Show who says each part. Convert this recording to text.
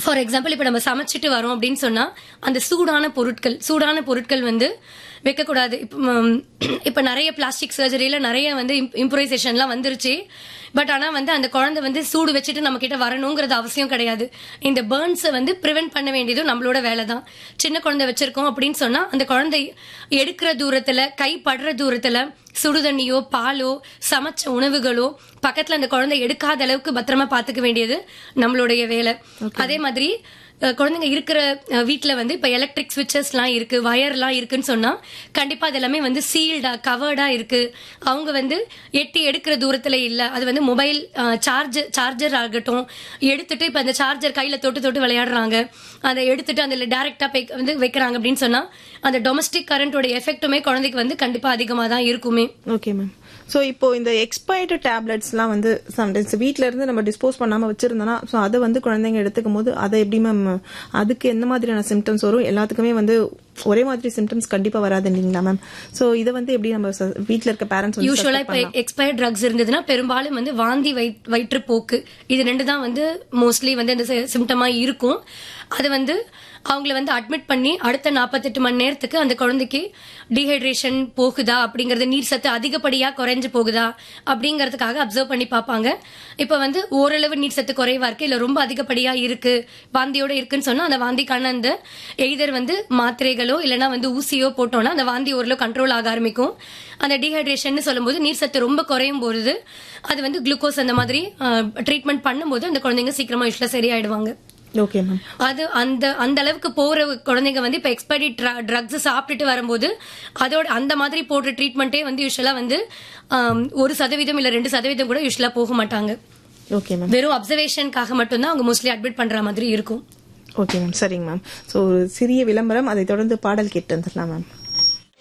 Speaker 1: for example இப்போ நம்ம சமைச்சிட்டு வரோம் அப்படின்னு சொன்னா அந்த சூடான பொருட்கள் சூடான பொருட்கள் வந்து வைக்கக்கூடாது இப்போ ம், இப்போ நிறைய பிளாஸ்டிக் சர்ஜரியில நிறைய வந்து இம்ப்ரூவைசேஷன்லாம் வந்துருச்சு பட் ஆனா வந்து அந்த குழந்தை வந்து சூடு வச்சுட்டு நம்ம கிட்ட வரணுங்கிறது அவசியம் கிடையாது இந்த பேர்ன்ஸை வந்து ப்ரிவென்ட் பண்ண வேண்டியதும் நம்மளோட வேலை தான் சின்ன குழந்தை வச்சிருக்கோம் அப்படின்னு சொன்னா அந்த குழந்தை எடுக்கிற தூரத்துல கை படுற தூரத்துல சுடுதண்ணியோ பாலோ சமைச்ச உணவுகளோ பக்கத்துல அந்த குழந்தை எடுக்காத அளவுக்கு பத்திரமா பாத்துக்க வேண்டியது நம்மளுடைய வேலை அதே மாதிரி அஹ், குழந்தைங்க இருக்கிற அஹ், வீட்ல வந்து இப்ப எலக்ட்ரிக் சுவிச்சஸ்லாம் இருக்கு வயர்லாம் இருக்குன்னு சொன்னா கண்டிப்பா அது எல்லாமே வந்து சீல்டா கவர்டா இருக்கு அவங்க வந்து எட்டி எடுக்கிற தூரத்துல இல்ல அது வந்து மொபைல் சார்ஜர் சார்ஜர் ஆகட்டும் எடுத்துட்டு இப்ப அந்த சார்ஜர் கையில தொட்டு தொட்டு விளையாடுறாங்க அதை எடுத்துட்டு அதுல டைரக்டா வந்து வைக்கிறாங்க அப்படின்னு சொன்னா அந்த டொமஸ்டிக் கரண்டோட எஃபெக்ட்டுமே குழந்தைக்கு வந்து கண்டிப்பா அதிகமா தான் இருக்குமே
Speaker 2: ஓகே மேம் ஸோ இப்போ இந்த எக்ஸ்பயர்டு டேப்லெட்ஸ்லாம் வந்து சம்டைம்ஸ் வீட்ல இருந்து நம்ம டிஸ்போஸ் பண்ணாம வச்சிருந்தோம்னா ஸோ அதை வந்து குழந்தைங்க எடுத்துக்கும் போது அதை எப்படி மேம் அதுக்கு எந்த மாதிரியான சிம்டம்ஸ் வரும் எல்லாத்துக்குமே வந்து ஒரே மாதிரி சிம்டம்ஸ் கண்டிப்பா வராது இல்லைங்களா மேம் ஸோ இதை வந்து எப்படி நம்ம ச- வீட்ல இருக்க பேரண்ட்ஸ்
Speaker 1: யூஸ்வலா இப்ப எக்ஸ்பயர்ட் ட்ரக்ஸ் இருந்ததுன்னா பெரும்பாலும் வந்து வாந்தி வயிற்- வயிற்றுப்போக்கு இது ரெண்டு தான் வந்து மோஸ்ட்லி வந்து இந்த சிம்டமா இருக்கும் அது வந்து அவங்கள வந்து அட்மிட் பண்ணி அடுத்த 48 மணி நேரத்துக்கு அந்த குழந்தைக்கு டீஹைட்ரேஷன் போகுதா அப்படிங்கறது நீர் சத்து அதிகப்படியா குறைஞ்சு போகுதா அப்படிங்கறதுக்காக அப்சர்வ் பண்ணி பார்ப்பாங்க இப்ப வந்து ஓரளவு நீர் சத்து குறைவா இருக்கு இல்ல ரொம்ப அதிகப்படியா இருக்கு வாந்தியோட இருக்குன்னு சொன்னா அந்த வாந்திக்கான அந்த எய்தர் வந்து மாத்திரைகளோ இல்லனா வந்து ஊசியோ போட்டோம்னா அந்த வாந்தி ஓரளவு கண்ட்ரோல் ஆக ஆரம்பிக்கும் அந்த டீஹைட்ரேஷன் சொல்லும்போது நீர் சத்து ரொம்ப குறையும் பொழுது அது வந்து குளுக்கோஸ் அந்த மாதிரி ட்ரீட்மெண்ட் பண்ணும்போது அந்த குழந்தைங்க சீக்கிரமா யூஸ்வலா சரியாயிடுவாங்க
Speaker 2: ஓகே மேம்
Speaker 1: அது அந்த அந்த அளவுக்கு போற குழந்தைங்க வந்து இப்ப எக்ஸ்பைரி ட்ரக்ஸ் சாப்பிட்டுட்டு வரும்போது அதோட அந்த மாதிரி போடுற ட்ரீட்மெண்ட்டே வந்து யூஸ்வலா வந்து ஆம், ஒரு சதவீதம் இல்ல ரெண்டு சதவீதம் கூட யூஸ்வலா போக மாட்டாங்க
Speaker 2: ஓகே மேம்
Speaker 1: வெறும் அப்சர்வேஷனுக்காக மட்டும்தான் அவங்க மோஸ்ட்லி அட்மிட் பண்ற மாதிரி இருக்கும்
Speaker 2: ஓகே மேம் சரிங்க மேம் ஸோ ஒரு சிறிய விளம்பரம் அதை தொடர்ந்து பாடல் கேட்டு வந்துடலாம் மேம்